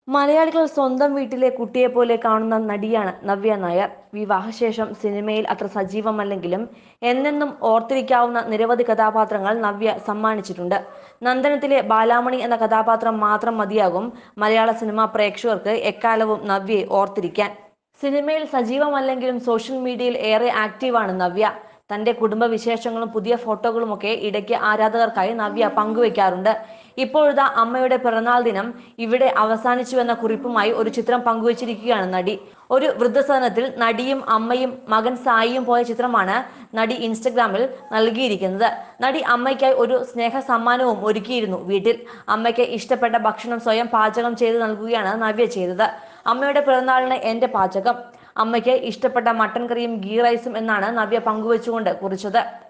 മലയാളികൾ സ്വന്തം വീട്ടിലെ കുട്ടിയെ പോലെ കാണുന്ന നടിയാണ് നവ്യ നായർ വിവാഹശേഷം സിനിമയിൽ അത്ര സജീവമല്ലെങ്കിലും എന്നെന്നും ഓർത്തിരിക്കാവുന്ന നിരവധി കഥാപാത്രങ്ങൾ നവ്യ സമ്മാനിച്ചിട്ടുണ്ട് നന്ദനത്തിലെ ബാലാമണി എന്ന കഥാപാത്രം മാത്രം മതിയാകും മലയാള സിനിമാ പ്രേക്ഷകർക്ക് എക്കാലവും നവ്യയെ ഓർത്തിരിക്കാൻ സിനിമയിൽ സജീവമല്ലെങ്കിലും സോഷ്യൽ മീഡിയയിൽ ഏറെ ആക്റ്റീവാണ് നവ്യ തന്റെ കുടുംബ വിശേഷങ്ങളും പുതിയ ഫോട്ടോകളുമൊക്കെ ഇടയ്ക്ക് ആരാധകർക്കായി നവ്യ പങ്കുവെക്കാറുണ്ട് ഇപ്പോഴത്തെ അമ്മയുടെ പിറന്നാൾ ദിനം ഇവിടെ അവസാനിച്ചു എന്ന കുറിപ്പുമായി ഒരു ചിത്രം പങ്കുവച്ചിരിക്കുകയാണ് നടി ഒരു വൃദ്ധസദനത്തിൽ നടിയും അമ്മയും മകൻ സായിയും പോയ ചിത്രമാണ് നടി ഇൻസ്റ്റഗ്രാമിൽ നൽകിയിരിക്കുന്നത് നടി അമ്മയ്ക്കായി ഒരു സ്നേഹ സമ്മാനവും ഒരുക്കിയിരുന്നു വീട്ടിൽ അമ്മയ്ക്ക് ഇഷ്ടപ്പെട്ട ഭക്ഷണം സ്വയം പാചകം ചെയ്ത് നൽകുകയാണ് നവ്യ ചെയ്തത് അമ്മയുടെ പിറന്നാളിന് എന്റെ പാചകം അമ്മയ്ക്ക് ഇഷ്ടപ്പെട്ട മട്ടൻ കറിയും ഗീ റൈസും എന്നാണ് നവ്യ പങ്കുവെച്ചുകൊണ്ട് കുറിച്ചത്